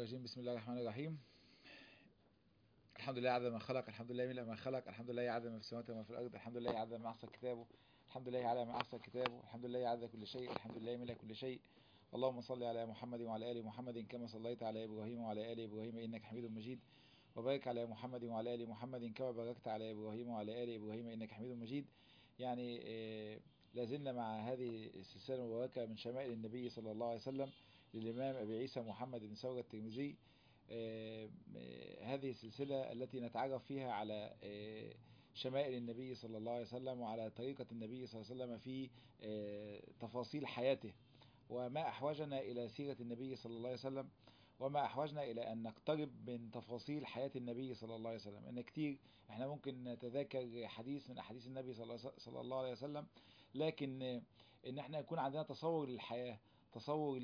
الرجيم بسم الله الرحمن الرحيم الحمد لله عدد ما خلق الحمد لله ملء ما خلق الحمد لله عدد ما في السماوات وما في الارض الحمد لله عدد ما احصى كتابه الحمد لله على ما احصى كتابه الحمد لله عدد كل شيء الحمد لله ملء كل شيء اللهم صل على محمد وعلى ال محمد كما صليت على ابراهيم وعلى ال ابراهيم انك حميد مجيد وبارك على محمد وعلى ال محمد كما باركت على ابراهيم وعلى ال ابراهيم انك حميد مجيد يعني آه لازلنا مع هذه السلسله المباركه من شمائل النبي صلى الله عليه وسلم للامام ابي عيسى محمد بن ثوره الترمذي آه هذه السلسله التي نتعرف فيها على آه شمائل النبي صلى الله عليه وسلم وعلى طريقه النبي صلى الله عليه وسلم في تفاصيل حياته وما احوجنا الى سيره النبي صلى الله عليه وسلم وما احوجنا الى ان نقترب من تفاصيل حياه النبي صلى الله عليه وسلم ان كتير احنا ممكن نتذاكر حديث من احاديث النبي صلى الله عليه وسلم لكن ان احنا يكون عندنا تصور للحياه تصور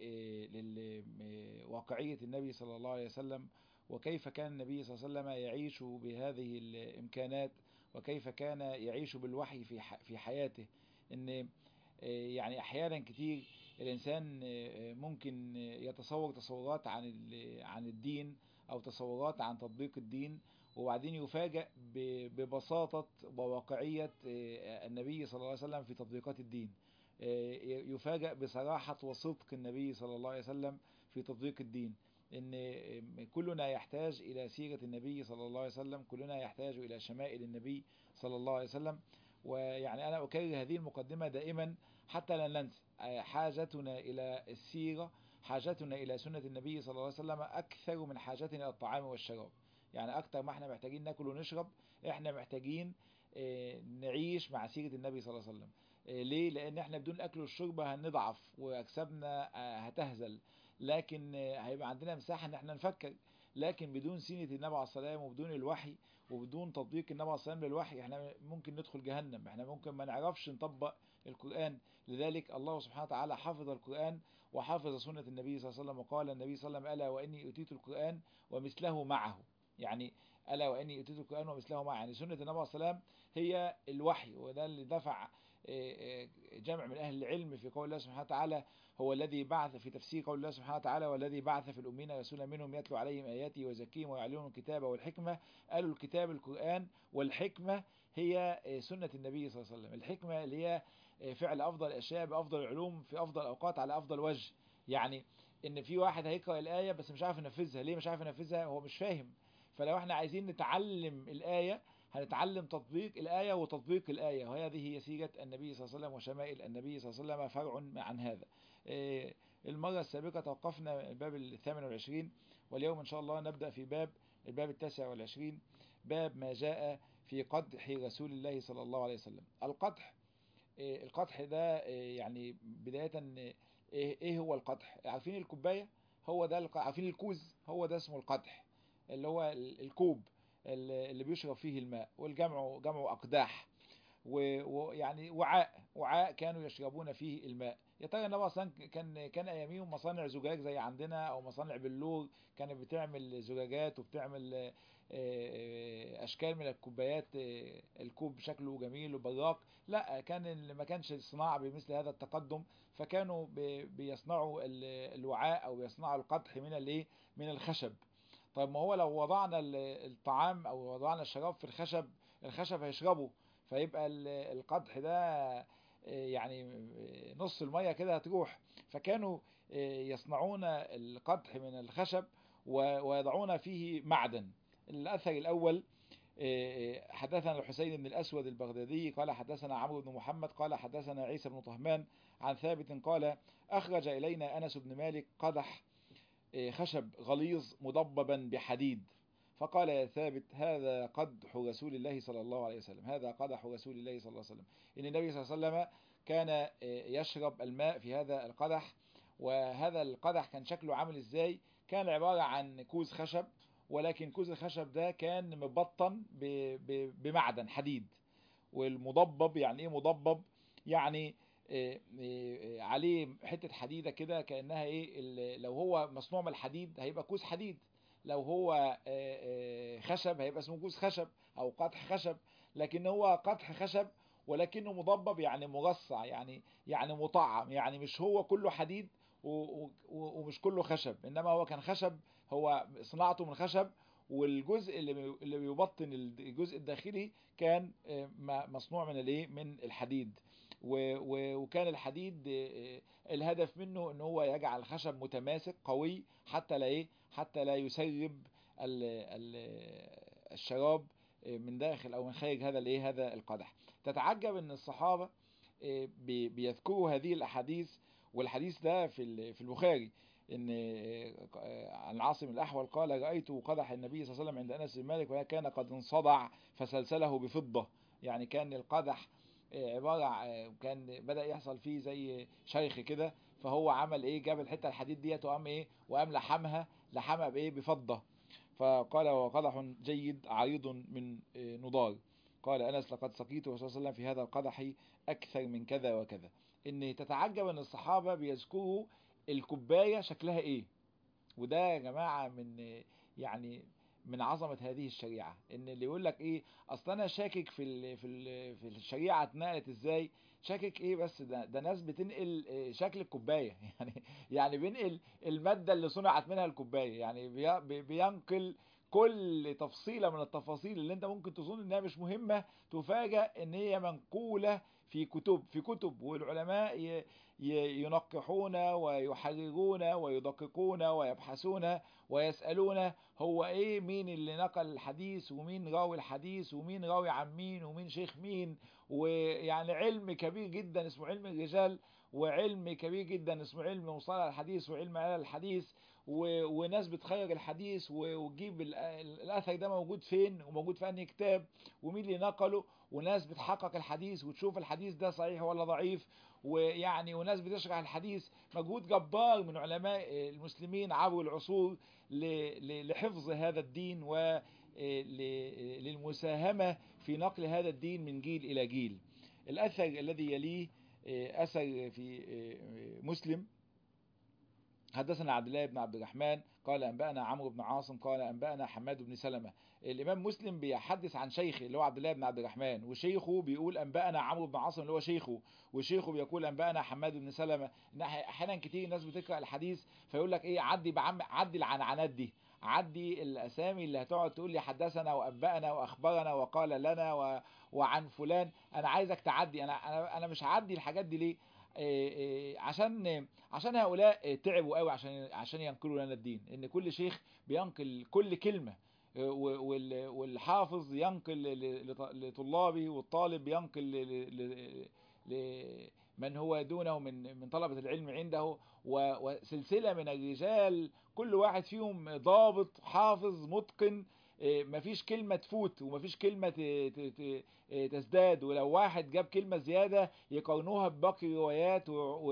لواقعيه النبي صلى الله عليه وسلم وكيف كان النبي صلى الله عليه وسلم يعيش بهذه الامكانات وكيف كان يعيش بالوحي في في حياته ان يعني احيانا كتير الانسان ممكن يتصور تصورات عن عن الدين او تصورات عن تطبيق الدين وبعدين يفاجأ ببساطة وواقعية النبي صلى الله عليه وسلم في تطبيقات الدين يفاجأ بصراحة وصدق النبي صلى الله عليه وسلم في تطبيق الدين ان كلنا يحتاج الى سيرة النبي صلى الله عليه وسلم كلنا يحتاج الى شمائل النبي صلى الله عليه وسلم ويعني أنا أكرر هذه المقدمة دائما حتى لا ننسى حاجتنا إلى السيرة حاجتنا إلى سنة النبي صلى الله عليه وسلم أكثر من حاجتنا إلى الطعام والشراب يعني أكثر ما احنا محتاجين ناكل ونشرب احنا محتاجين نعيش مع سيرة النبي صلى الله عليه وسلم ليه؟ لأن احنا بدون الأكل والشرب هنضعف وأجسامنا هتهزل لكن هيبقى عندنا مساحة ان احنا نفكر لكن بدون سيرة النبي عليه السلام وبدون الوحي وبدون تطبيق النبي عليه السلام للوحي احنا ممكن ندخل جهنم احنا ممكن ما نعرفش نطبق القرآن لذلك الله سبحانه وتعالى حفظ القرآن وحفظ سنة النبي صلى الله عليه وسلم وقال النبي صلى الله عليه وسلم ألا وإني أتيت القرآن ومثله معه يعني ألا وإني أتيت القرآن ومثله معه يعني سنة النبي عليه السلام هي الوحي وده اللي دفع جمع من أهل العلم في قول الله سبحانه وتعالى هو الذي بعث في تفسير قول الله سبحانه وتعالى والذي بعث في الأمين رسولا منهم يتلو عليهم آياته ويزكيهم ويعلمهم الكتاب والحكمة قالوا الكتاب القرآن والحكمة هي سنة النبي صلى الله عليه وسلم الحكمة اللي هي فعل أفضل الأشياء بأفضل العلوم في أفضل الأوقات على أفضل وجه يعني إن في واحد هيقرأ الآية بس مش عارف ينفذها ليه مش عارف ينفذها هو مش فاهم فلو احنا عايزين نتعلم الآية هنتعلم تطبيق الآية وتطبيق الآية وهذه هي سيرة النبي صلى الله عليه وسلم وشمائل النبي صلى الله عليه وسلم فرع عن هذا المرة السابقة توقفنا الباب الثامن والعشرين واليوم إن شاء الله نبدأ في باب الباب التاسع والعشرين باب ما جاء في قدح رسول الله صلى الله عليه وسلم القدح القدح ده يعني بداية ايه هو القدح عارفين الكوباية هو ده عارفين الكوز هو ده اسمه القدح اللي هو الكوب اللي بيشرب فيه الماء والجمع جمع أقداح ويعني وعاء وعاء كانوا يشربون فيه الماء يا ترى النبي اصلا كان كان اياميهم مصانع زجاج زي عندنا او مصانع بلور كانت بتعمل زجاجات وبتعمل اشكال من الكوبايات الكوب شكله جميل وبراق لا كان ما كانش الصناعه بمثل هذا التقدم فكانوا بيصنعوا الوعاء او بيصنعوا القدح من الايه من الخشب طيب ما هو لو وضعنا الطعام او وضعنا الشراب في الخشب الخشب هيشربه فيبقى القدح ده يعني نص المية كده هتروح فكانوا يصنعون القدح من الخشب ويضعون فيه معدن الأثر الأول حدثنا الحسين بن الأسود البغدادي قال حدثنا عمرو بن محمد قال حدثنا عيسى بن طهمان عن ثابت قال أخرج إلينا أنس بن مالك قدح خشب غليظ مضببا بحديد فقال يا ثابت هذا قدح رسول الله صلى الله عليه وسلم هذا قدح رسول الله صلى الله عليه وسلم إن النبي صلى الله عليه وسلم كان يشرب الماء في هذا القدح وهذا القدح كان شكله عامل ازاي كان عبارة عن كوز خشب ولكن كوز الخشب ده كان مبطن بمعدن حديد والمضبب يعني ايه مضبب يعني عليه حتة حديدة كده كأنها ايه لو هو مصنوع من الحديد هيبقى كوز حديد لو هو خشب هيبقى اسمه كوز خشب او قطح خشب لكن هو قطح خشب ولكنه مضبب يعني مرصع يعني يعني مطعم يعني مش هو كله حديد ومش كله خشب انما هو كان خشب هو صناعته من خشب والجزء اللي اللي بيبطن الجزء الداخلي كان مصنوع من الايه من الحديد وكان الحديد الهدف منه ان هو يجعل الخشب متماسك قوي حتى لا ايه حتى لا يسرب الشراب من داخل او من خارج هذا الايه هذا القدح تتعجب ان الصحابه بيذكروا هذه الاحاديث والحديث ده في في البخاري ان عن عاصم الاحول قال رايت قدح النبي صلى الله عليه وسلم عند انس بن مالك وكان قد انصدع فسلسله بفضه يعني كان القدح عباره كان بدا يحصل فيه زي شيخ كده فهو عمل ايه جاب الحته الحديد ديت وقام ايه وقام لحمها لحمها بايه بفضه فقال وقدح جيد عريض من نضار قال انس لقد سقيت الرسول صلى الله عليه وسلم في هذا القدح اكثر من كذا وكذا ان تتعجب ان الصحابه بيذكروا الكوبايه شكلها ايه وده يا جماعه من يعني من عظمه هذه الشريعه ان اللي يقول لك ايه اصل انا شاكك في ال في ال في الشريعه اتنقلت ازاي شاكك ايه بس ده, ده ناس بتنقل شكل الكوبايه يعني يعني بينقل الماده اللي صنعت منها الكوبايه يعني بينقل كل تفصيله من التفاصيل اللي انت ممكن تظن انها مش مهمه تفاجأ ان هي منقوله في كتب في كتب والعلماء ينقحون ويحررون ويدققون ويبحثون ويسألون هو ايه مين اللي نقل الحديث ومين راوي الحديث ومين راوي عن مين ومين شيخ مين ويعني علم كبير جدا اسمه علم الرجال وعلم كبير جدا اسمه علم مصطلح الحديث وعلم علل الحديث وناس بتخرج الحديث وتجيب الاثر ده موجود فين وموجود في انهي كتاب ومين اللي نقله وناس بتحقق الحديث وتشوف الحديث ده صحيح ولا ضعيف ويعني وناس بتشرح الحديث مجهود جبار من علماء المسلمين عبر العصور لحفظ هذا الدين وللمساهمة في نقل هذا الدين من جيل إلى جيل الأثر الذي يليه أثر في مسلم حدثنا عبد الله بن عبد الرحمن قال أنبأنا عمرو بن عاصم قال أنبأنا حماد بن سلمة الإمام مسلم بيحدث عن شيخه اللي هو عبد الله بن عبد الرحمن وشيخه بيقول أنبأنا عمرو بن عاصم اللي هو شيخه وشيخه بيقول أنبأنا حماد بن سلمة أحيانا كتير الناس بتقرأ الحديث فيقول لك إيه عدي بعم عدي العنعنات دي عدي الاسامي اللي هتقعد تقول لي حدثنا وانبانا واخبرنا وقال لنا و... وعن فلان انا عايزك تعدي انا انا انا مش هعدي الحاجات دي ليه إيه إيه عشان عشان هؤلاء تعبوا قوي عشان عشان ينقلوا لنا الدين ان كل شيخ بينقل كل كلمه والحافظ ينقل لطلابه والطالب ينقل لمن هو دونه من من طلبة العلم عنده وسلسلة من الرجال كل واحد فيهم ضابط حافظ متقن مفيش كلمة تفوت ومفيش كلمة تزداد ولو واحد جاب كلمة زيادة يقارنوها بباقي روايات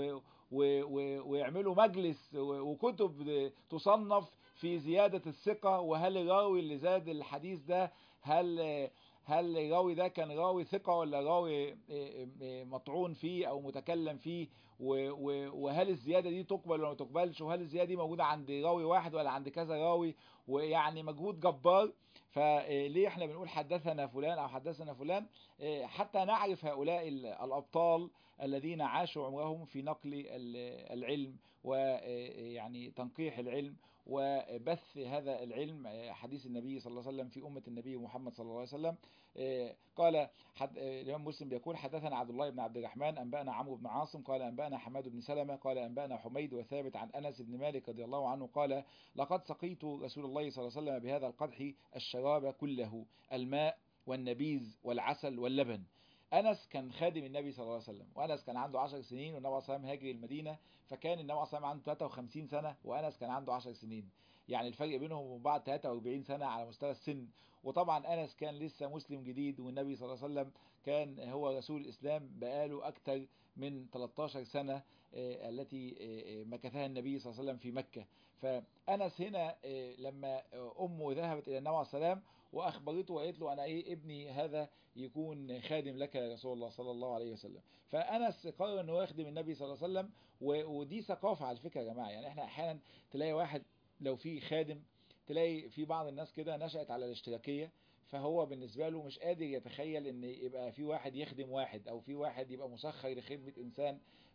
ويعملوا مجلس وكتب تصنف في زيادة الثقة وهل الراوي اللي زاد الحديث ده هل هل الراوي ده كان راوي ثقة ولا راوي مطعون فيه او متكلم فيه وهل الزيادة دي تقبل ولا ما تقبلش وهل الزيادة دي موجودة عند راوي واحد ولا عند كذا راوي ويعني مجهود جبار فليه احنا بنقول حدثنا فلان او حدثنا فلان حتى نعرف هؤلاء الابطال الذين عاشوا عمرهم في نقل العلم ويعني تنقيح العلم وبث هذا العلم حديث النبي صلى الله عليه وسلم في أمة النبي محمد صلى الله عليه وسلم قال حد الإمام مسلم بيقول حدثنا عبد الله بن عبد الرحمن أنبأنا عمرو بن عاصم قال أنبأنا حماد بن سلمة قال أنبأنا حميد وثابت عن أنس بن مالك رضي الله عنه قال لقد سقيت رسول الله صلى الله عليه وسلم بهذا القدح الشراب كله الماء والنبيذ والعسل واللبن انس كان خادم النبي صلى الله عليه وسلم وانس كان عنده 10 سنين والنبي صلى الله عليه وسلم هاجر المدينه فكان النبي صلى الله عليه وسلم عنده 53 سنه وانس كان عنده 10 سنين يعني الفرق بينهم وبين بعض 43 سنه على مستوى السن وطبعا انس كان لسه مسلم جديد والنبي صلى الله عليه وسلم كان هو رسول الاسلام بقاله اكثر من 13 سنه التي مكثها النبي صلى الله عليه وسلم في مكه فانس هنا لما امه ذهبت الى النبي عليه السلام واخبرته وقالت له انا ايه ابني هذا يكون خادم لك يا رسول الله صلى الله عليه وسلم فانس قرر انه يخدم النبي صلى الله عليه وسلم ودي ثقافه على فكره يا جماعه يعني احنا احيانا تلاقي واحد لو في خادم تلاقي في بعض الناس كده نشأت على الاشتراكيه فهو بالنسبه له مش قادر يتخيل ان يبقى في واحد يخدم واحد او في واحد يبقى مسخر لخدمه انسان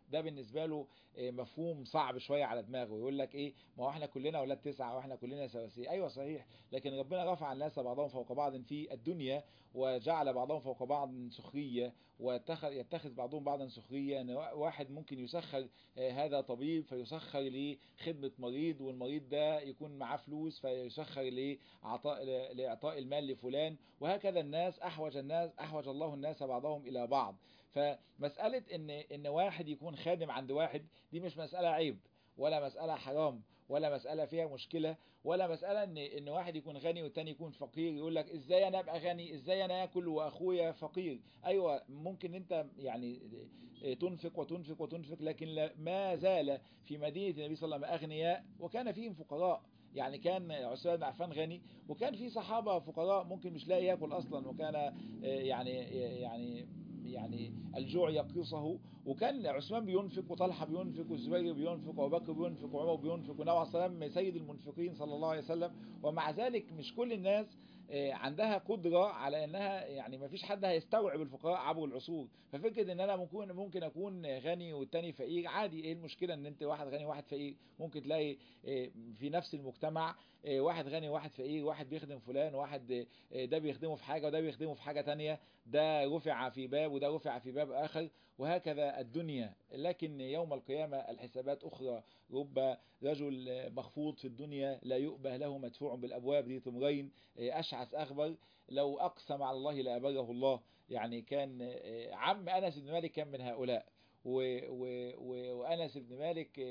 ده بالنسبه له مفهوم صعب شويه على دماغه يقول لك ايه ما هو احنا كلنا اولاد تسعه واحنا كلنا سواسيه ايوه صحيح لكن ربنا رفع الناس بعضهم فوق بعض في الدنيا وجعل بعضهم فوق بعض سخريه ويتخذ يتخذ بعضهم بعضا سخريه ان واحد ممكن يسخر هذا طبيب فيسخر لخدمه مريض والمريض ده يكون معاه فلوس فيسخر لاعطاء لاعطاء المال لفلان وهكذا الناس احوج الناس احوج الله الناس بعضهم الى بعض فمساله ان ان واحد يكون خادم عند واحد دي مش مساله عيب ولا مساله حرام ولا مسألة فيها مشكلة ولا مسألة ان ان واحد يكون غني والتاني يكون فقير يقول لك ازاي انا ابقى غني ازاي انا اكل واخويا فقير ايوه ممكن انت يعني تنفق وتنفق وتنفق لكن ما زال في مدينة النبي صلى الله عليه وسلم اغنياء وكان فيهم فقراء يعني كان عثمان بن عفان غني وكان في صحابة فقراء ممكن مش لاقي ياكل اصلا وكان يعني يعني يعني الجوع يقيصه وكان عثمان بينفق وطلحه بينفق والزبير بينفق وابو بكر بينفق وعمر بينفق والنبي عليه الصلاه سيد المنفقين صلى الله عليه وسلم ومع ذلك مش كل الناس عندها قدرة على انها يعني ما فيش حد هيستوعب الفقراء عبر العصور ففكرة ان انا ممكن ممكن اكون غني والتاني فقير عادي ايه المشكلة ان انت واحد غني واحد فقير ممكن تلاقي في نفس المجتمع واحد غني واحد فقير واحد بيخدم فلان واحد ده بيخدمه في حاجة وده بيخدمه في حاجة تانية ده رفع في باب وده رفع في باب اخر وهكذا الدنيا لكن يوم القيامة الحسابات اخرى رب رجل مخفوض في الدنيا لا يؤبه له مدفوع بالابواب ذي تمرين اشعث اغبر لو اقسم على الله لابره الله يعني كان عم انس بن مالك كان من هؤلاء و و و وانس بن مالك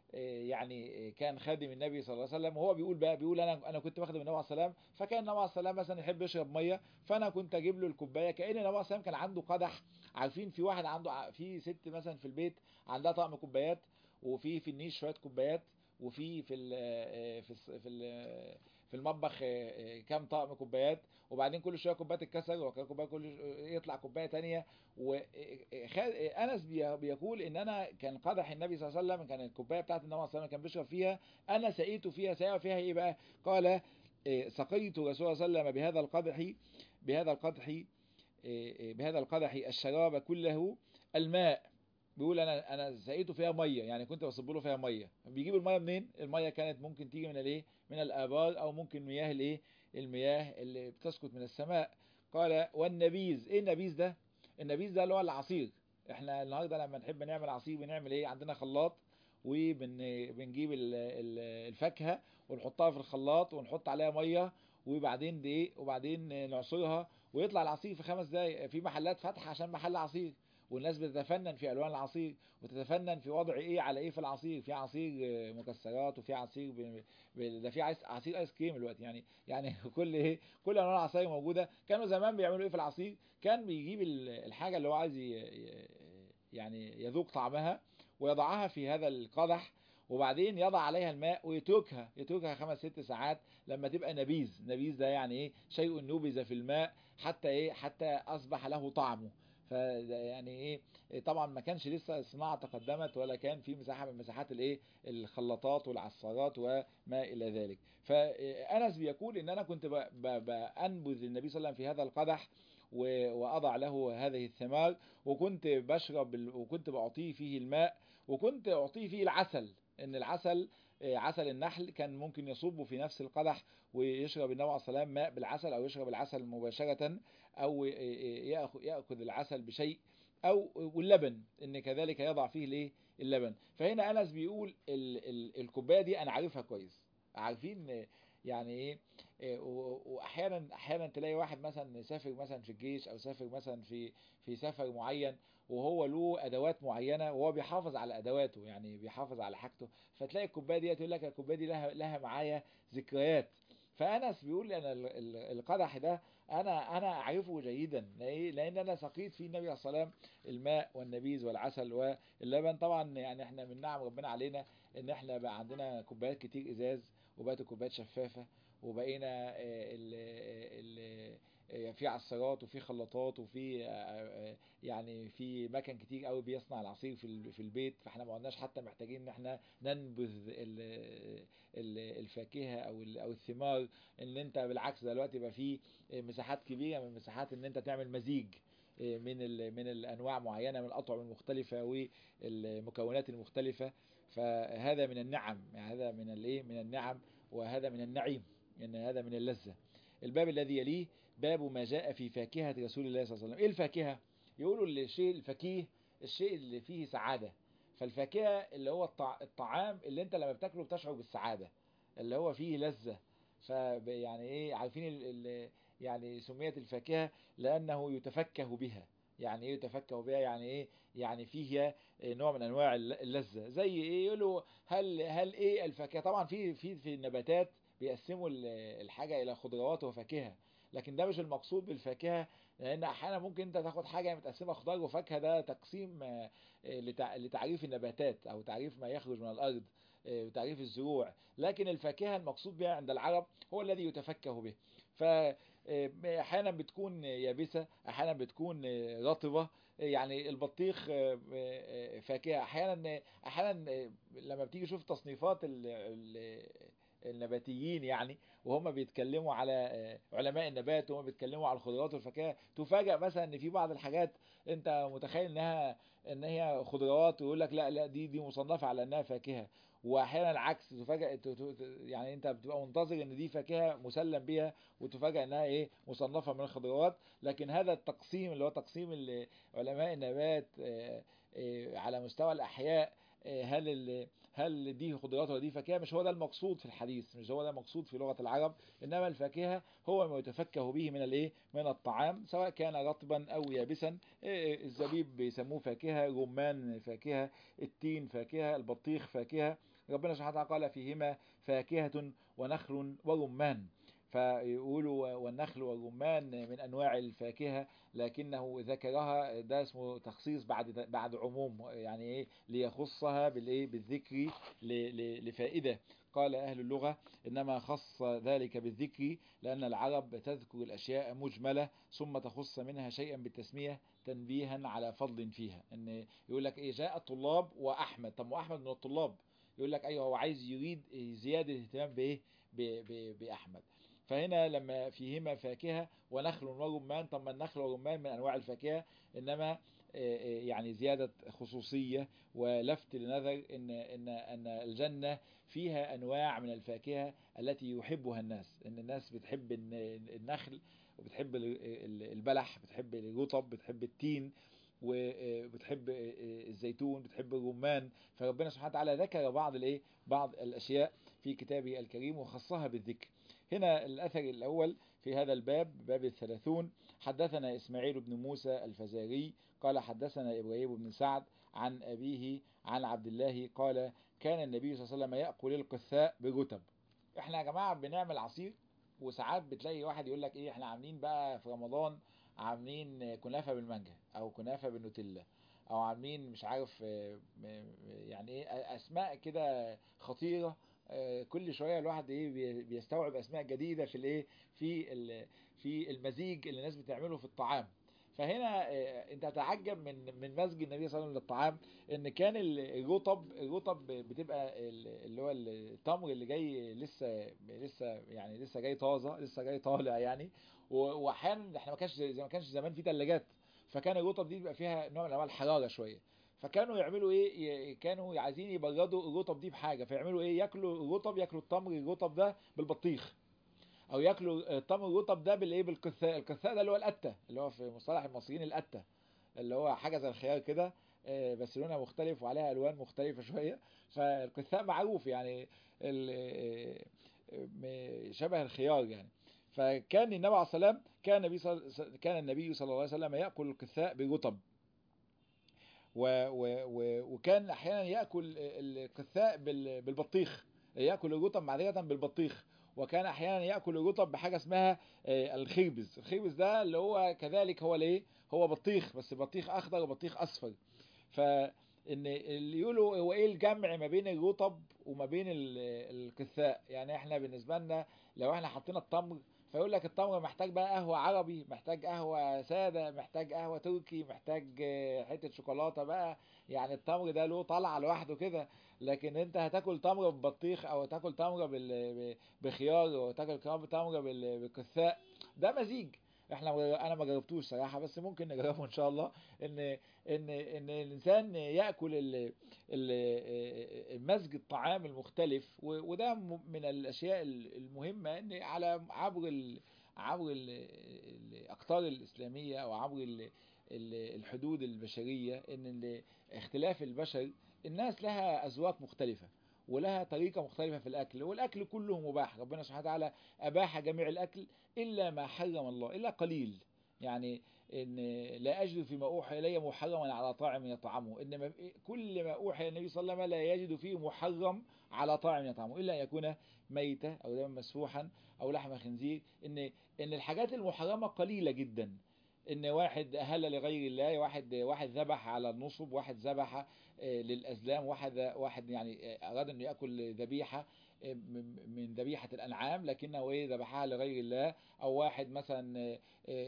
يعني كان خادم النبي صلى الله عليه وسلم وهو بيقول بقى بيقول انا انا كنت بخدم النبي عليه السلام فكان النبي عليه السلام مثلا يحب يشرب ميه فانا كنت اجيب له الكوبايه كان النبي عليه السلام كان عنده قدح عارفين في واحد عنده في ست مثلا في البيت عندها طقم كوبايات وفي في النيش شويه كوبايات وفي في ال في ال في ال في المطبخ كام طقم كوبايات وبعدين كل شويه كوبايه تتكسر وكان كوبايه كل يطلع كوبايه تانية وانس بيقول ان انا كان قدح النبي صلى الله عليه وسلم كان الكوبايه بتاعت النبي صلى الله عليه وسلم كان بيشرب فيها انا سقيت فيها سقى فيها ايه بقى قال سقيت رسول الله صلى الله عليه وسلم بهذا القدح بهذا القدح بهذا القدح الشراب كله الماء بيقول انا انا سقيته فيها ميه يعني كنت بصب له فيها ميه بيجيب الميه منين الميه كانت ممكن تيجي من الايه من الابار او ممكن مياه الايه المياه اللي بتسقط من السماء قال والنبيذ ايه النبيذ ده النبيذ ده اللي هو العصير احنا النهارده لما نحب نعمل عصير بنعمل ايه عندنا خلاط وبنجيب الفاكهه ونحطها في الخلاط ونحط عليها ميه وبعدين دي وبعدين نعصرها ويطلع العصير في خمس دقايق في محلات فاتحه عشان محل عصير والناس بتتفنن في الوان العصير وتتفنن في وضع ايه على ايه في العصير في عصير مكسرات وفي عصير ب... ب... ده في عصير, عصير ايس كريم دلوقتي يعني يعني كل ايه كل انواع العصاير موجوده كانوا زمان بيعملوا ايه في العصير كان بيجيب الحاجه اللي هو عايز ي... يعني يذوق طعمها ويضعها في هذا القدح وبعدين يضع عليها الماء ويتركها يتركها خمس ست ساعات لما تبقى نبيذ نبيذ ده يعني ايه شيء نبذ في الماء حتى ايه حتى اصبح له طعمه فيعني ايه طبعا ما كانش لسه الصناعه تقدمت ولا كان في مساحه من مساحات الايه الخلاطات والعصارات وما الى ذلك فانس بيقول ان انا كنت بانبذ النبي صلى الله عليه وسلم في هذا القدح واضع له هذه الثمار وكنت بشرب وكنت بعطيه فيه الماء وكنت اعطيه فيه العسل ان العسل عسل النحل كان ممكن يصب في نفس القدح ويشرب النبي عليه الصلاه ماء بالعسل او يشرب العسل مباشره او ياخذ العسل بشيء او واللبن ان كذلك يضع فيه الايه اللبن فهنا انس بيقول ال ال الكوبايه دي انا عارفها كويس عارفين يعني ايه واحيانا احيانا تلاقي واحد مثلا سافر مثلا في الجيش او سافر مثلا في في سفر معين وهو له ادوات معينه وهو بيحافظ على ادواته يعني بيحافظ على حاجته فتلاقي الكوبايه دي يقول لك الكوبايه دي لها لها معايا ذكريات فانس بيقول انا القدح ده انا انا اعرفه جيدا لان انا سقيت فيه النبي عليه الصلاه والسلام الماء والنبيذ والعسل واللبن طبعا يعني احنا من نعم ربنا علينا ان احنا بقى عندنا كوبايات كتير ازاز وبقت الكوبايات شفافه وبقينا ال ال في عصارات وفي خلاطات وفي يعني في مكن كتير قوي بيصنع العصير في في البيت فاحنا ما قلناش حتى محتاجين ان احنا ننبذ الفاكهه او او الثمار ان انت بالعكس دلوقتي يبقى في مساحات كبيره من مساحات ان انت تعمل مزيج من من الانواع معينه من الاطعمه المختلفه والمكونات المختلفه فهذا من النعم يعني هذا من الايه من النعم وهذا من النعيم ان هذا من اللذه الباب الذي يليه باب ما جاء في فاكهه رسول الله صلى الله عليه وسلم ايه الفاكهه يقولوا الشيء الفكيه الشيء اللي فيه سعاده فالفاكهه اللي هو الطعام اللي انت لما بتاكله بتشعر بالسعاده اللي هو فيه لذه فيعني ايه عارفين ال ال يعني سميت الفاكهه لانه يتفكه بها يعني ايه يتفكه بها يعني ايه يعني فيها نوع من انواع اللذه زي ايه يقولوا هل هل ايه الفاكهه طبعا في في في النباتات بيقسموا الحاجه الى خضروات وفاكهه لكن ده مش المقصود بالفاكهه لان احيانا ممكن انت تاخد حاجه متقسمه خضار وفاكهه ده تقسيم لتعريف النباتات او تعريف ما يخرج من الارض وتعريف الزروع لكن الفاكهه المقصود بها عند العرب هو الذي يتفكه به ف احيانا بتكون يابسه احيانا بتكون رطبه يعني البطيخ فاكهه احيانا احيانا لما بتيجي تشوف تصنيفات النباتيين يعني وهم بيتكلموا على علماء النبات وهم بيتكلموا على الخضروات والفاكهه تفاجئ مثلا ان في بعض الحاجات انت متخيل انها ان هي خضروات ويقول لك لا لا دي دي مصنفه على انها فاكهه واحيانا العكس تفاجئ يعني انت بتبقى منتظر ان دي فاكهه مسلم بيها وتفاجئ انها ايه مصنفه من الخضروات لكن هذا التقسيم اللي هو تقسيم علماء النبات على مستوى الاحياء هل هل دي خضروات ولا دي فاكهه مش هو ده المقصود في الحديث مش هو ده المقصود في لغه العرب انما الفاكهه هو ما يتفكه به من الايه من الطعام سواء كان رطبا او يابسا الزبيب بيسموه فاكهه رمان فاكهه التين فاكهه البطيخ فاكهه ربنا سبحانه وتعالى قال فيهما فاكهه ونخل ورمان فيقولوا والنخل والرمان من انواع الفاكهه لكنه ذكرها ده اسمه تخصيص بعد بعد عموم يعني ايه ليخصها بالايه بالذكر لفائده قال اهل اللغه انما خص ذلك بالذكر لان العرب تذكر الاشياء مجمله ثم تخص منها شيئا بالتسميه تنبيها على فضل فيها ان يقول لك ايه جاء الطلاب واحمد طب واحمد من الطلاب يقول لك ايوه هو عايز يريد زياده اهتمام بايه باحمد فهنا لما فيهما فاكهة ونخل ورمان طب ما النخل والرمان من أنواع الفاكهة إنما يعني زيادة خصوصية ولفت لنظر إن, إن, أن الجنة فيها أنواع من الفاكهة التي يحبها الناس إن الناس بتحب النخل وبتحب البلح بتحب الرطب بتحب التين وبتحب الزيتون بتحب الرمان فربنا سبحانه وتعالى ذكر بعض الايه بعض الاشياء في كتابه الكريم وخصها بالذكر هنا الاثر الاول في هذا الباب باب الثلاثون حدثنا اسماعيل بن موسى الفزاري قال حدثنا ابراهيم بن سعد عن ابيه عن عبد الله قال كان النبي صلى الله عليه وسلم ياكل القثاء برتب احنا يا جماعه بنعمل عصير وساعات بتلاقي واحد يقول لك ايه احنا عاملين بقى في رمضان عاملين كنافه بالمانجا او كنافه بالنوتيلا او عاملين مش عارف يعني ايه اسماء كده خطيره كل شويه الواحد ايه بيستوعب اسماء جديده في الايه في في المزيج اللي الناس بتعمله في الطعام فهنا انت تتعجب من من مزج النبي صلى الله عليه وسلم للطعام ان كان الرطب الرطب بتبقى اللي هو التمر اللي جاي لسه لسه يعني لسه جاي طازه لسه جاي طالع يعني واحيانا احنا ما كانش زي ما كانش زمان في ثلاجات فكان الرطب دي بيبقى فيها نوع من انواع الحراره شويه فكانوا يعملوا ايه كانوا عايزين يبردوا الرطب دي بحاجه فيعملوا ايه ياكلوا الرطب ياكلوا التمر الرطب ده بالبطيخ او ياكلوا التمر الرطب ده بالايه بالكثاء الكثاء ده اللي هو القته اللي هو في مصطلح المصريين القته اللي هو حاجه زي الخيار كده بس لونها مختلف وعليها الوان مختلفه شويه فالكثاء معروف يعني شبه الخيار يعني فكان النبي عليه السلام كان النبي صلى كان النبي صلى الله عليه وسلم ياكل الكثاء برطب و و و وكان احيانا ياكل الكثاء بالبطيخ ياكل الرطب معذره بالبطيخ وكان احيانا ياكل الرطب بحاجه اسمها الخربز الخربز ده اللي هو كذلك هو الايه هو بطيخ بس بطيخ اخضر وبطيخ اصفر ف ان اللي يقولوا هو ايه الجمع ما بين الرطب وما بين الكثاء يعني احنا بالنسبه لنا لو احنا حطينا التمر فيقول لك التمر محتاج بقى قهوه عربي محتاج قهوه ساده محتاج قهوه تركي محتاج حته شوكولاته بقى يعني التمر ده له طلعه لوحده كده لكن انت هتاكل تمر ببطيخ او تاكل تمر بخيار او تاكل تمر بالكثاء ده مزيج احنا انا ما جربتوش صراحه بس ممكن نجربه ان شاء الله ان ان ان الانسان ياكل ال- ال- المزج الطعام المختلف و- وده م- من الاشياء المهمه ان على عبر ال- عبر ال- الاقطار الاسلاميه او عبر ال- ال- الحدود البشريه ان ال- اختلاف البشر الناس لها اذواق مختلفه ولها طريقة مختلفة في الأكل والأكل كله مباح ربنا سبحانه وتعالى أباح جميع الأكل إلا ما حرم الله إلا قليل يعني إن لا أجد فيما أوحي إلي محرما على طاعم يطعمه إنما كل ما أوحي النبي صلى الله عليه وسلم لا يجد فيه محرم على طاعم يطعمه إلا أن يكون ميتة أو دما مسفوحا أو لحم خنزير إن إن الحاجات المحرمة قليلة جدا ان واحد اهل لغير الله واحد واحد ذبح على النصب واحد ذبح آه، للازلام واحد واحد يعني آه، اراد انه ياكل ذبيحه آه، من من ذبيحه الانعام لكنه ايه ذبحها لغير الله او واحد مثلا آه،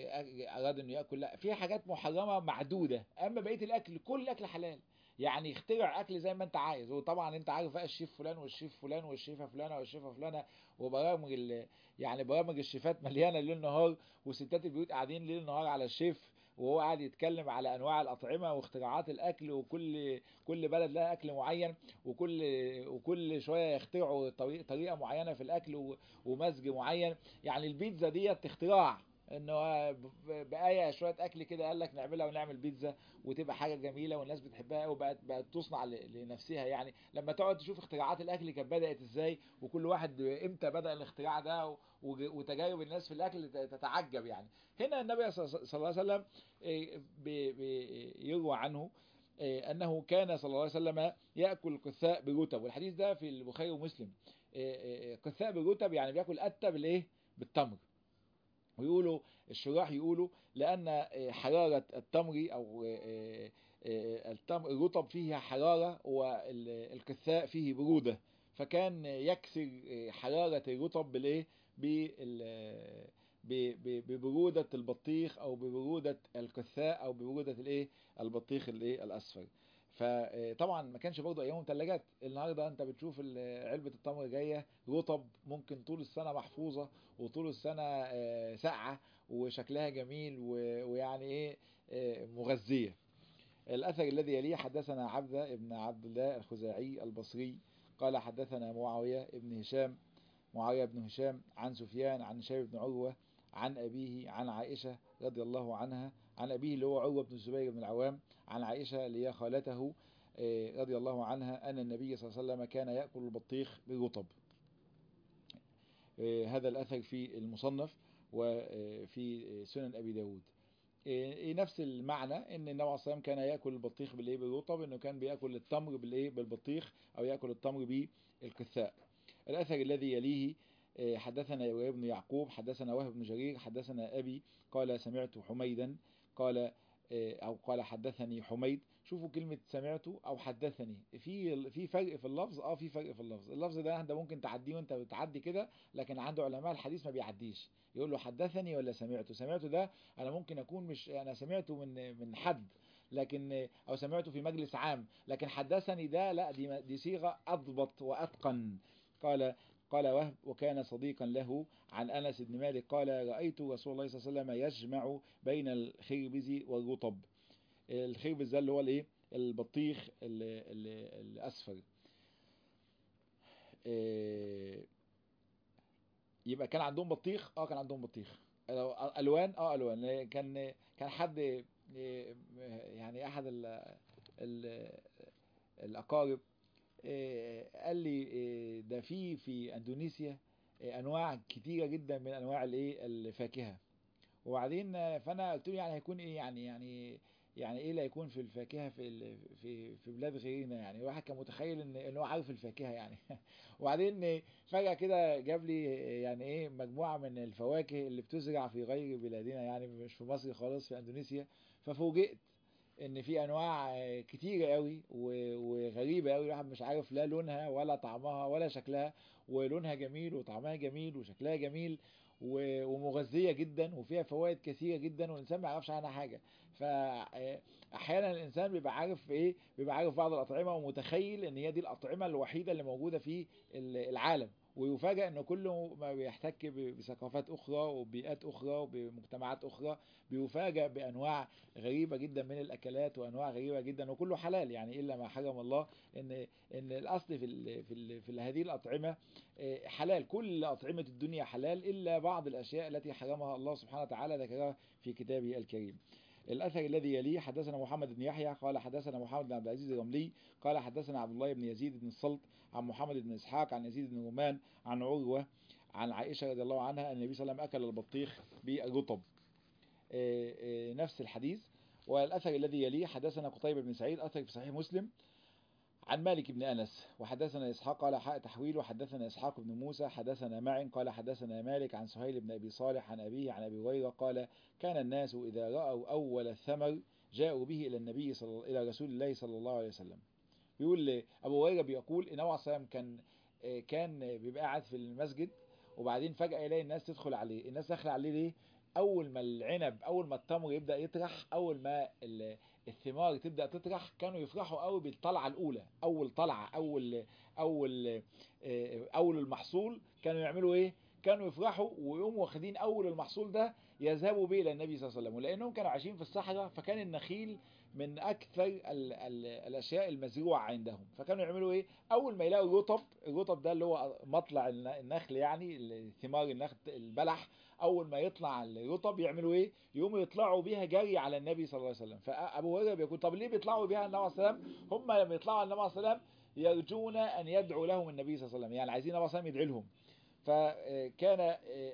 آه، اراد انه ياكل لا في حاجات محرمه معدوده اما بقيه الاكل كل الاكل حلال يعني اخترع اكل زي ما انت عايز وطبعا انت عارف بقى الشيف فلان والشيف فلان والشيفه فلانه والشيفه فلانه وبرامج ال- يعني برامج الشيفات مليانه ليل نهار وستات البيوت قاعدين ليل نهار على الشيف وهو قاعد يتكلم على انواع الاطعمه واختراعات الاكل وكل كل بلد لها اكل معين وكل وكل شويه يخترعوا طريقه طريقه معينه في الاكل و- ومزج معين يعني البيتزا ديت اختراع انه ب- بآية شوية اكل كده قال لك نعملها ونعمل بيتزا وتبقى حاجة جميلة والناس بتحبها وبقت بقت تصنع ل- لنفسها يعني لما تقعد تشوف اختراعات الاكل كانت بدأت ازاي وكل واحد امتى بدأ الاختراع ده و- وج- وتجارب الناس في الاكل ت- تتعجب يعني هنا النبي صلى صلى الله عليه وسلم إيه، بي- بي- يروى عنه إيه، انه كان صلى الله عليه وسلم ياكل القثاء برتب والحديث ده في البخاري ومسلم إيه، إيه، قثاء برتب يعني بياكل قتة بالايه بالتمر ويقولوا الشراح يقولوا لأن آه، حرارة التمر أو آه، آه، التمر الرطب فيها حرارة والكثاء فيه برودة فكان يكسر آه، حرارة الرطب بالإيه بال- ب- ب- ببرودة البطيخ أو ببرودة الكثاء أو ببرودة الإيه البطيخ الإيه الأصفر فطبعا ما كانش برضه ايامهم ثلاجات النهارده انت بتشوف ال- علبه التمر جايه رطب ممكن طول السنه محفوظه وطول السنه آه، ساقعه وشكلها جميل و- ويعني ايه آه، مغذيه الاثر الذي يليه حدثنا عبده ابن عبد الله الخزاعي البصري قال حدثنا معاويه ابن هشام معاويه بن هشام عن سفيان عن هشام بن عروه عن ابيه عن عائشه رضي الله عنها عن ابيه اللي هو عروه بن الزبير بن العوام عن عائشه اللي هي خالته آه، رضي الله عنها ان النبي صلى الله عليه وسلم كان ياكل البطيخ بالرطب آه، هذا الاثر في المصنف وفي سنن ابي داود إيه نفس المعنى ان النبي عليه الصلاه والسلام كان ياكل البطيخ بالايه بالرطب انه كان بياكل التمر بالايه بالبطيخ او ياكل التمر بالكثاء الاثر الذي يليه إيه، حدثنا ابراهيم بن يعقوب حدثنا وهب بن جرير حدثنا ابي قال سمعت حميدا قال إيه، او قال حدثني حميد شوفوا كلمة سمعته او حدثني في في فرق في اللفظ اه في فرق في اللفظ اللفظ ده انت ممكن تعديه وانت بتعدي كده لكن عند علماء الحديث ما بيعديش يقول له حدثني ولا سمعته سمعته ده انا ممكن اكون مش انا سمعته من من حد لكن او سمعته في مجلس عام لكن حدثني ده لا دي دي صيغه اضبط واتقن قال قال وهب وكان صديقا له عن انس بن مالك قال رايت رسول الله صلى الله عليه وسلم يجمع بين الخربز والرطب الخربز ده اللي هو الايه البطيخ ال- ال- الاصفر إيه، يبقى كان عندهم بطيخ اه كان عندهم بطيخ لو الوان اه الوان كان كان حد إيه، يعني احد ال ال الاقارب إيه، قال لي إيه، ده في في اندونيسيا إيه، انواع كتيره جدا من انواع الايه الفاكهه وبعدين آه، فانا قلت له يعني هيكون ايه يعني يعني يعني ايه اللي هيكون في الفاكهه في ال- في في بلاد غيرنا يعني الواحد كان متخيل ان ان هو عارف الفاكهه يعني وبعدين آه، فجاه كده جاب لي آه، يعني ايه مجموعه من الفواكه اللي بتزرع في غير بلادنا يعني مش في مصر خالص في اندونيسيا ففوجئت ان في انواع آه، كتيره قوي و- وغريبه قوي الواحد مش عارف لا لونها ولا طعمها ولا شكلها ولونها جميل وطعمها جميل وشكلها جميل و- ومغذيه جدا وفيها فوائد كثيره جدا والانسان ما يعرفش عنها حاجه فاحيانا الانسان بيبقى عارف ايه بيبقى عارف بعض الاطعمه ومتخيل ان هي دي الاطعمه الوحيده اللي موجوده في ال- العالم ويفاجأ انه كله ما بيحتك ب- بثقافات اخرى وبيئات اخرى وبمجتمعات اخرى بيفاجأ بانواع غريبه جدا من الاكلات وانواع غريبه جدا وكله حلال يعني الا ما حرم الله ان ان الاصل في ال في ال في هذه الاطعمه آه، حلال كل اطعمه الدنيا حلال الا بعض الاشياء التي حرمها الله سبحانه وتعالى ذكرها في كتابه الكريم الأثر الذي يليه حدثنا محمد بن يحيى قال حدثنا محمد بن عبد العزيز الرملي قال حدثنا عبد الله بن يزيد بن الصلت عن محمد بن إسحاق عن يزيد بن رومان عن عروة عن عائشة رضي الله عنها أن النبي صلى الله عليه وسلم أكل البطيخ بالرطب آه، آه، نفس الحديث والأثر الذي يليه حدثنا قتيبة بن سعيد أثر في صحيح مسلم عن مالك بن أنس وحدثنا إسحاق قال حق تحويل وحدثنا إسحاق بن موسى حدثنا معن قال حدثنا مالك عن سهيل بن أبي صالح عن أبيه عن أبي هريرة قال كان الناس إذا رأوا أول الثمر جاءوا به إلى النبي صلى إلى رسول الله صلى الله عليه وسلم بيقول أبو هريرة بيقول إن هو عليه كان كان بيبقى قاعد في المسجد وبعدين فجأة يلاقي الناس تدخل عليه الناس داخله عليه ليه اول ما العنب اول ما التمر يبدا يطرح اول ما ال- الثمار تبدا تطرح كانوا يفرحوا قوي بالطلعه الاولى اول طلعه اول اول آه، اول المحصول كانوا يعملوا ايه كانوا يفرحوا ويقوموا واخدين اول المحصول ده يذهبوا به الى النبي صلى الله عليه وسلم ولانهم كانوا عايشين في الصحراء فكان النخيل من اكثر ال ال الاشياء المزروعه عندهم فكانوا يعملوا ايه اول ما يلاقوا رطب الرطب ده اللي هو مطلع الن- النخل يعني ثمار النخل البلح اول ما يطلع الرطب يعملوا ايه يقوموا يطلعوا بيها جري على النبي صلى الله عليه وسلم فابو هريره بيقول طب ليه بيطلعوا بيها على النبي صلى الله عليه وسلم هم لما يطلعوا على النبي صلى الله عليه وسلم يرجون ان يدعو لهم النبي صلى الله عليه وسلم يعني عايزين النبي صلى الله عليه وسلم يدعي لهم فكان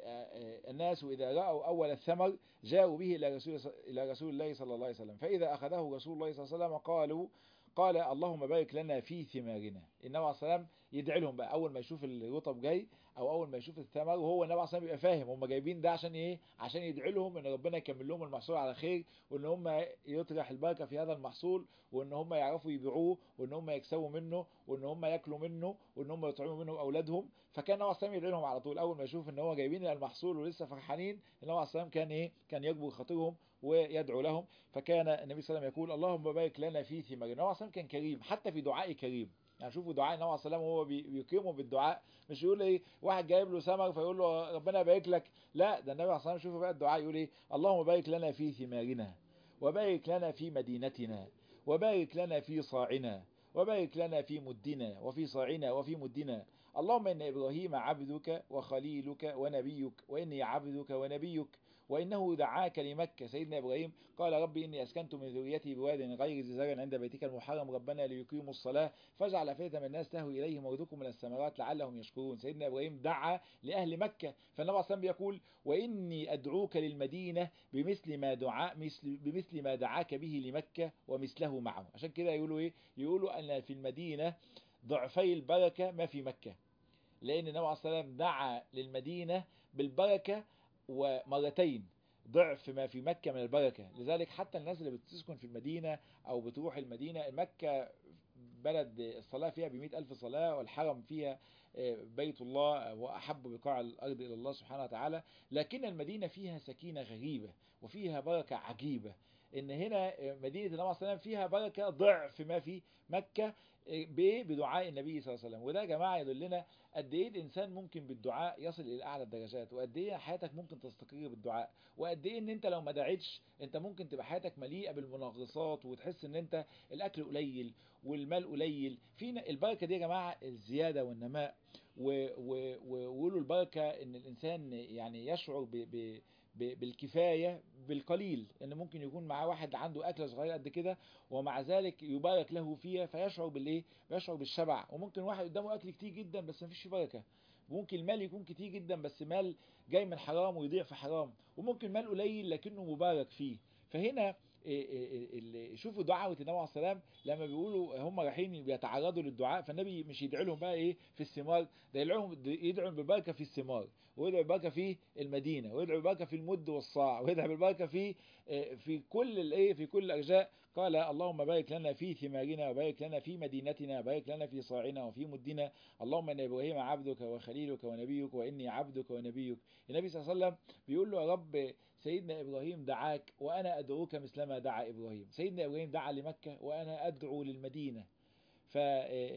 الناس إذا رأوا أول الثمر جاءوا به إلى رسول إلى رسول الله صلى الله عليه وسلم فإذا أخذه رسول الله صلى الله عليه وسلم قالوا قال اللهم بارك لنا في ثمارنا النبي عليه السلام يدعي لهم بقى اول ما يشوف الرطب جاي او اول ما يشوف الثمر وهو النبي عليه السلام يبقى فاهم هم جايبين ده عشان ايه عشان يدعي لهم ان ربنا يكمل لهم المحصول على خير وان هم يطرح البركه في هذا المحصول وان هم يعرفوا يبيعوه وان هم يكسبوا منه وان هم ياكلوا منه وان هم يطعموا منه اولادهم فكان النبي عليه السلام يدعي لهم على طول اول ما يشوف ان هو جايبين المحصول ولسه فرحانين النبي عليه السلام كان ايه كان يجبر خاطرهم ويدعو لهم فكان النبي صلى الله عليه وسلم يقول اللهم بارك لنا في ثمارنا النبي عليه السلام كان كريم حتى في دعائه كريم يعني شوفوا دعاء النبي عليه السلام وهو بي- بيكرمه بالدعاء مش يقول ايه واحد جايب له ثمر فيقول له ربنا يبارك لك لا ده النبي عليه السلام شوفوا بقى الدعاء يقول ايه اللهم بارك لنا في ثمارنا وبارك لنا في مدينتنا وبارك لنا في صاعنا وبارك لنا في مدنا وفي صاعنا وفي مدنا اللهم إن إبراهيم عبدك وخليلك ونبيك وإني عبدك ونبيك وإنه دعاك لمكة سيدنا إبراهيم قال ربي إني أسكنت من ذريتي بواد غير ذي زرع عند بيتك المحرم ربنا ليقيموا الصلاة فاجعل أفئدة من الناس تهوي إليهم وارزقهم من الثمرات لعلهم يشكرون سيدنا إبراهيم دعا لأهل مكة فالنبي عليه الصلاة بيقول وإني أدعوك للمدينة بمثل ما دعاء مثل بمثل ما دعاك به لمكة ومثله معه عشان كده يقولوا إيه يقولوا أن في المدينة ضعفي البركة ما في مكة لأن النبي عليه الصلاة والسلام دعا للمدينة بالبركة ومرتين ضعف ما في مكة من البركة لذلك حتى الناس اللي بتسكن في المدينة أو بتروح المدينة مكة بلد الصلاة فيها بمئة ألف صلاة والحرم فيها بيت الله وأحب بقاع الأرض إلى الله سبحانه وتعالى لكن المدينة فيها سكينة غريبة وفيها بركة عجيبة إن هنا مدينة النبي صلى الله عليه وسلم فيها بركة ضعف ما في مكة بإيه؟ بدعاء النبي صلى الله عليه وسلم وده يا جماعة يدلنا قد إيه الإنسان ممكن بالدعاء يصل إلى أعلى الدرجات وقد إيه حياتك ممكن تستقر بالدعاء وقد إيه إن أنت لو ما دعيتش أنت ممكن تبقى حياتك مليئة بالمنغصات وتحس إن أنت الأكل قليل والمال قليل في البركة دي يا جماعة الزيادة والنماء وقولوا البركة إن الإنسان يعني يشعر ب ب بالكفاية بالقليل ان ممكن يكون معاه واحد عنده اكله صغيره قد كده ومع ذلك يبارك له فيها فيشعر بالايه بيشعر بالشبع وممكن واحد قدامه اكل كتير جدا بس مفيش فيه بركه ممكن المال يكون كتير جدا بس مال جاي من حرام ويضيع في حرام وممكن مال قليل لكنه مبارك فيه فهنا شوفوا دعوة النبي عليه السلام لما بيقولوا هم رايحين بيتعرضوا للدعاء فالنبي مش يدعي لهم بقى ايه في الثمار ده يدعوهم يدعوا بالبركه في الثمار ويدعو بالبركه في المدينه ويدعو بالبركه في المد والصاع ويدعو بالبركه في في كل الايه في كل الارجاء قال اللهم بارك لنا في ثمارنا وبارك لنا في مدينتنا وبارك لنا في صاعنا وفي مدنا اللهم ان ابراهيم عبدك وخليلك ونبيك واني عبدك ونبيك النبي صلى الله عليه وسلم بيقول له يا رب سيدنا ابراهيم دعاك وانا ادعوك مثلما دعا ابراهيم سيدنا ابراهيم دعا لمكه وانا ادعو للمدينه ف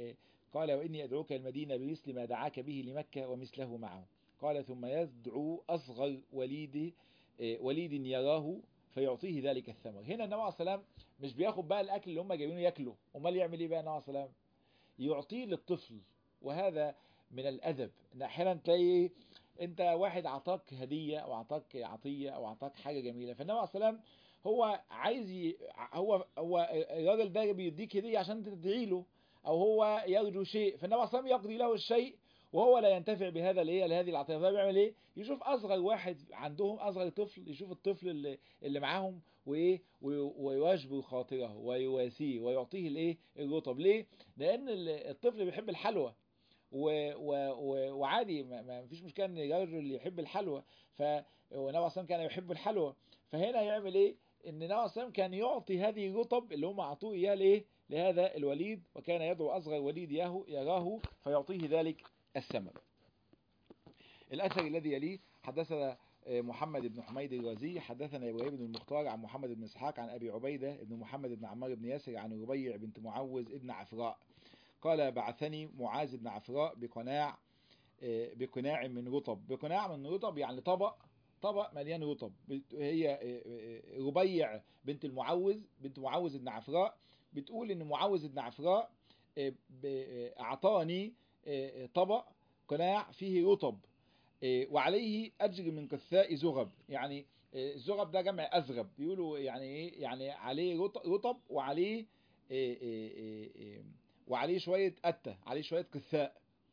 قال وإني أدعوك المدينة بمثل ما دعاك به لمكة ومثله معه قال ثم يدعو أصغر وليد وليد يراه فيعطيه ذلك الثمر هنا النبي عليه السلام مش بياخد بقى الأكل اللي هم جايبينه ياكله امال يعمل إيه بقى النبي عليه السلام يعطيه للطفل وهذا من الأدب إن أحيانا تلاقي أنت واحد أعطاك هدية أو أعطاك عطية أو أعطاك حاجة جميلة فالنبي عليه السلام هو عايز ي... هو هو الراجل ده بيديك هدية عشان تدعي له او هو يرجو شيء فالنبي صلى الله عليه وسلم يقضي له الشيء وهو لا ينتفع بهذا الايه لهذه العطيه فبيعمل ايه يشوف اصغر واحد عندهم اصغر طفل يشوف الطفل اللي, اللي معاهم وايه ويواجب خاطره ويواسيه ويعطيه الايه الرطب ليه لان الطفل بيحب الحلوى و و و وعادي ما, ما فيش مشكله ان الرجل يحب الحلوى ف والنبي صلى كان يحب الحلوى فهنا يعمل ايه ان النبي صلى كان يعطي هذه الرطب اللي هم اعطوه اياها لايه لهذا الوليد وكان يدعو اصغر وليد يراه فيعطيه ذلك الثمر الاثر الذي يليه حدثنا محمد بن حميد الرازي حدثنا ابراهيم بن المختار عن محمد بن اسحاق عن ابي عبيده بن محمد بن عمار بن ياسر عن ربيع بنت معوذ ابن عفراء قال بعثني معاذ بن عفراء بقناع بقناع من رطب بقناع من رطب يعني طبق طبق مليان رطب هي ربيع بنت المعوذ بنت معوذ بن عفراء بتقول ان معوذ بن عفراء اعطاني طبق قناع فيه رطب وعليه اجر من كثاء زغب يعني الزغب ده جمع ازغب بيقولوا يعني ايه يعني عليه رطب وعليه وعليه شويه قته عليه شويه كثاء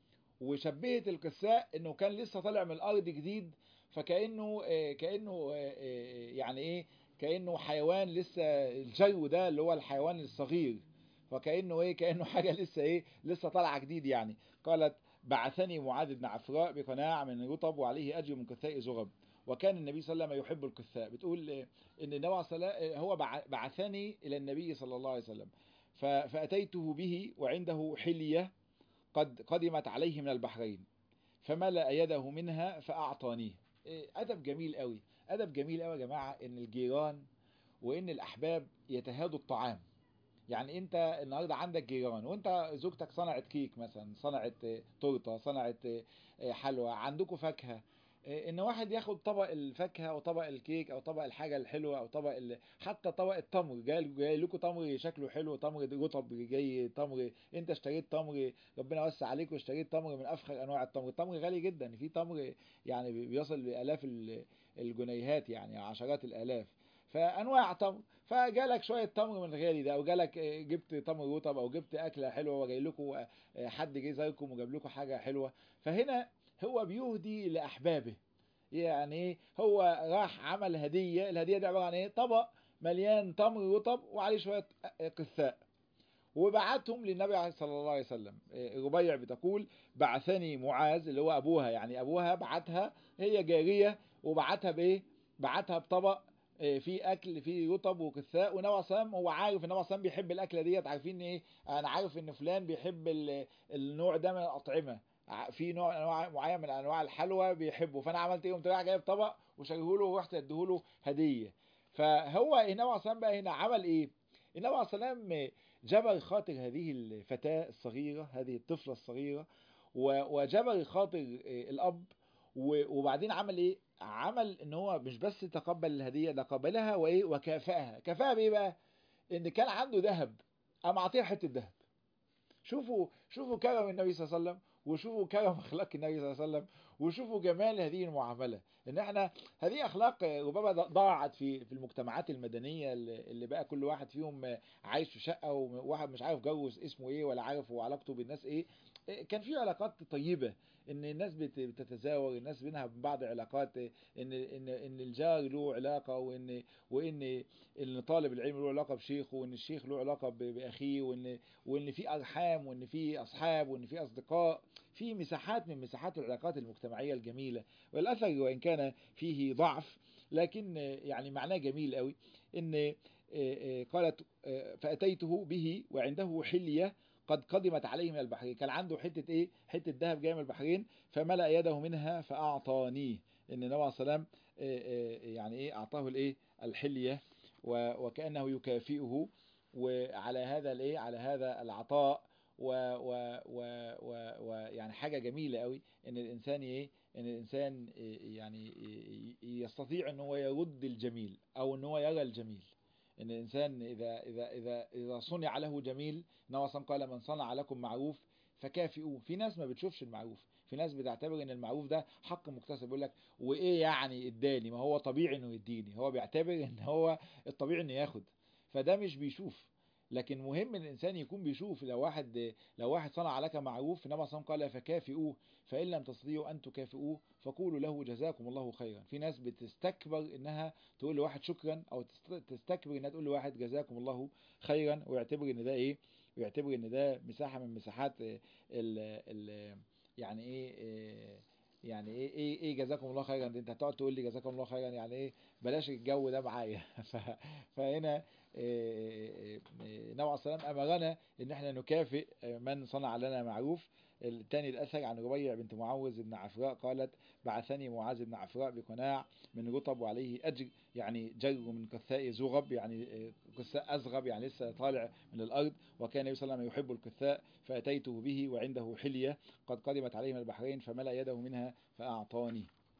وشبهت الكثاء انه كان لسه طالع من الارض جديد فكانه كانه يعني ايه كانه حيوان لسه الجو ده اللي هو الحيوان الصغير فكانه ايه كانه حاجه لسه ايه لسه طالعه جديد يعني قالت بعثني معاذ بن عفراء بقناع من رطب وعليه اجر من كثاء زغب وكان النبي صلى الله عليه وسلم يحب الكثاء بتقول ان النبي صلى هو بعثني الى النبي صلى الله عليه وسلم فاتيته به وعنده حليه قد قدمت عليه من البحرين فملأ يده منها فأعطانيه أدب جميل قوي أدب جميل قوي يا جماعة إن الجيران وإن الأحباب يتهادوا الطعام يعني انت النهارده عندك جيران وانت زوجتك صنعت كيك مثلا صنعت تورته صنعت حلوى عندكم فاكهه ان واحد ياخد طبق الفاكهه او طبق الكيك او طبق الحاجه الحلوه او طبق ال... حتى طبق التمر جاي, جاي لكم تمر شكله حلو تمر رطب جاي تمر انت اشتريت تمر ربنا وسع عليك واشتريت تمر من افخر انواع التمر التمر غالي جدا في تمر يعني بيصل لالاف الجنيهات يعني عشرات الالاف فانواع تمر فجالك شويه تمر من الغالي ده او جالك جبت تمر رطب او جبت اكله حلوه وجاي لكم حد جه زيكم وجاب لكم حاجه حلوه فهنا هو بيهدي لاحبابه يعني هو راح عمل هديه الهديه دي عباره عن ايه طبق مليان تمر رطب وعليه شويه قثاء وبعتهم للنبي صلى الله عليه وسلم ربيع بتقول بعثني معاذ اللي هو ابوها يعني ابوها بعتها هي جاريه وبعتها بايه بعتها بطبق في اكل في رطب وكثاء والنبي صلى الله هو عارف النبي صلى الله بيحب الاكله ديت عارفين ايه انا عارف ان فلان بيحب النوع ده من الاطعمه في نوع انواع معين من انواع الحلوى بيحبه فانا عملت ايه قمت رايح جايب طبق وشاريه له ورحت اديه له هديه فهو النبي عليه الصلاه بقى هنا عمل ايه النبي عليه الصلاه جبر خاطر هذه الفتاه الصغيره هذه الطفله الصغيره وجبر خاطر الاب وبعدين عمل ايه عمل ان هو مش بس تقبل الهديه ده قبلها وايه وكافئها كافئها بايه بقى ان كان عنده ذهب قام عطيها حته ذهب شوفوا شوفوا كرم النبي صلى الله عليه وسلم وشوفوا كرم اخلاق النبي صلى الله عليه وسلم وشوفوا جمال هذه المعامله ان احنا هذه اخلاق ربما ضاعت في في المجتمعات المدنيه اللي بقى كل واحد فيهم عايش في شقه وواحد مش عارف جوز اسمه ايه ولا عارف وعلاقته بالناس ايه كان في علاقات طيبه ان الناس بتتزاور الناس بينها من بعض علاقات ان ان ان الجار له علاقه وان وان ان طالب العلم له علاقه بشيخه وان الشيخ له علاقه باخيه وان وان في ارحام وان في اصحاب وان في اصدقاء في مساحات من مساحات العلاقات المجتمعيه الجميله والاثر وان كان فيه ضعف لكن يعني معناه جميل قوي ان قالت فاتيته به وعنده حليه قد قدمت عليه من البحرين كان عنده حتة ايه حتة ذهب جاية من البحرين فملأ يده منها فأعطانيه ان النبي عليه السلام يعني ايه اعطاه الايه الحلية وكأنه يكافئه وعلى هذا الايه على هذا العطاء و, و, و, و, و يعني حاجة جميلة قوي ان الانسان ايه ان الانسان يعني يستطيع ان هو يرد الجميل او ان هو يرى الجميل ان الانسان اذا اذا اذا اذا صنع له جميل النبي صلى قال من صنع لكم معروف فكافئوه في ناس ما بتشوفش المعروف في ناس بتعتبر ان المعروف ده حق مكتسب يقول لك وايه يعني اداني ما هو طبيعي انه يديني هو بيعتبر ان هو الطبيعي انه ياخد فده مش بيشوف لكن مهم ان الانسان يكون بيشوف لو واحد لو واحد صنع لك معروف النبي صلى الله عليه وسلم قال فكافئوه فان لم تستطيعوا ان تكافئوه فقولوا له جزاكم الله خيرا في ناس بتستكبر انها تقول لواحد شكرا او تستكبر انها تقول لواحد جزاكم الله خيرا ويعتبر ان ده ايه ويعتبر ان ده مساحه من مساحات ال ال يعني ايه يعني ايه ايه ايه جزاكم الله خيرا انت هتقعد تقول لي جزاكم الله خيرا يعني ايه بلاش الجو ده معايا فهنا النبي عليه السلام امرنا ان احنا نكافئ من صنع لنا معروف الثاني الاثر عن ربيع بنت معوذ بن عفراء قالت بعثني معاذ بن عفراء بقناع من رطب وعليه اجر يعني جر من كثاء زغب يعني كثاء ازغب يعني لسه طالع من الارض وكان النبي صلى الله عليه وسلم يحب الكثاء فاتيته به وعنده حليه قد قدمت عليه من البحرين فملا يده منها فاعطاني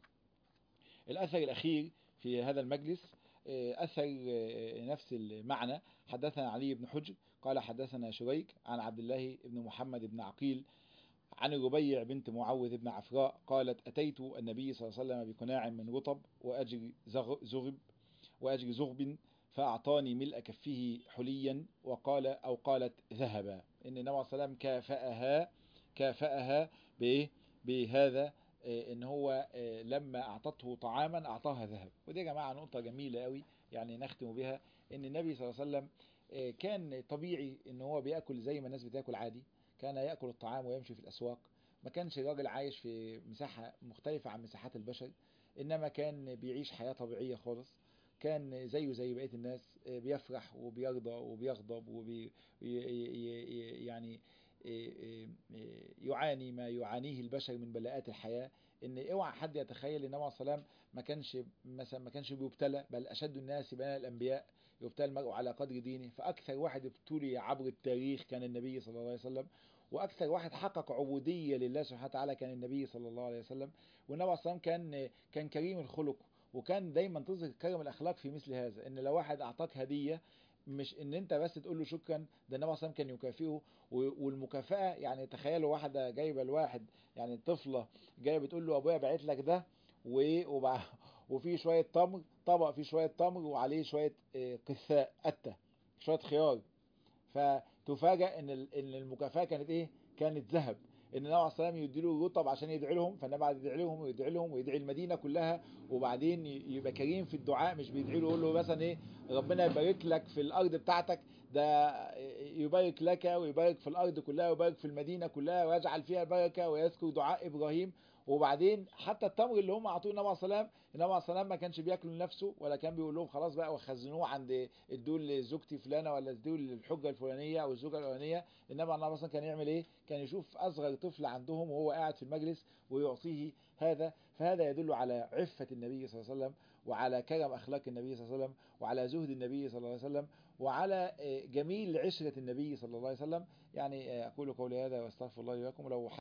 الاثر الاخير في هذا المجلس أثر نفس المعنى حدثنا علي بن حجر قال حدثنا شريك عن عبد الله بن محمد بن عقيل عن ربيع بنت معوذ بن عفراء قالت أتيت النبي صلى الله عليه وسلم بقناع من رطب وأجر زغب وأجر زغب فأعطاني ملء كفه حليا وقال أو قالت ذهبا إن النبي صلى الله عليه وسلم كافأها كافأها بإيه بهذا ان هو لما اعطته طعاما اعطاها ذهب ودي يا جماعه نقطه جميله قوي يعني نختم بها ان النبي صلى الله عليه وسلم كان طبيعي ان هو بياكل زي ما الناس بتاكل عادي كان ياكل الطعام ويمشي في الاسواق ما كانش راجل عايش في مساحه مختلفه عن مساحات البشر انما كان بيعيش حياه طبيعيه خالص كان زيه زي بقيه الناس بيفرح وبيرضى وبيغضب وبي يعني يعاني ما يعانيه البشر من بلاءات الحياة ان اوعى حد يتخيل ان النبي صلى الله عليه وسلم ما كانش مثلا ما كانش بيبتلى بل اشد الناس بلاء الانبياء يبتلى المرء على قدر دينه فاكثر واحد ابتلي عبر التاريخ كان النبي صلى الله عليه وسلم واكثر واحد حقق عبوديه لله سبحانه وتعالى كان النبي صلى الله عليه وسلم والنبي صلى الله عليه وسلم كان كان كريم الخلق وكان دايما تظهر كرم الاخلاق في مثل هذا ان لو واحد اعطاك هديه مش ان انت بس تقول له شكرا ده النبي صلى كان يكافئه والمكافاه يعني تخيلوا واحده جايبه الواحد يعني طفله جايه بتقول له ابويا بعت لك ده وبع... وفي شويه تمر طبق فيه شويه تمر وعليه شويه قثاء قته شويه خيار فتفاجئ ان ان المكافاه كانت ايه كانت ذهب ان النبي عليه الصلاه والسلام يدي له رطب عشان يدعي لهم فالنبي بعد يدعي لهم ويدعي لهم ويدعي المدينه كلها وبعدين يبقى كريم في الدعاء مش بيدعي له يقول له مثلا ايه ربنا يبارك لك في الارض بتاعتك ده يبارك لك ويبارك في الارض كلها ويبارك في المدينه كلها ويجعل فيها بركه ويذكر دعاء ابراهيم وبعدين حتى التمر اللي هم اعطوه النبي عليه الصلاه والسلام النبي عليه الصلاه والسلام ما كانش بياكله لنفسه ولا كان بيقول لهم خلاص بقى وخزنوه عند ادوه لزوجتي فلانه ولا ادوه للحجه الفلانيه او الزوجه الاولانيه انما النبي اصلا كان يعمل ايه؟ كان يشوف اصغر طفل عندهم وهو قاعد في المجلس ويعطيه هذا فهذا يدل على عفه النبي صلى الله عليه وسلم وعلى كرم اخلاق النبي صلى الله عليه وسلم وعلى زهد النبي صلى الله عليه وسلم وعلى جميل عشره النبي صلى الله عليه وسلم يعني اقول قولي هذا واستغفر الله لي ولكم لو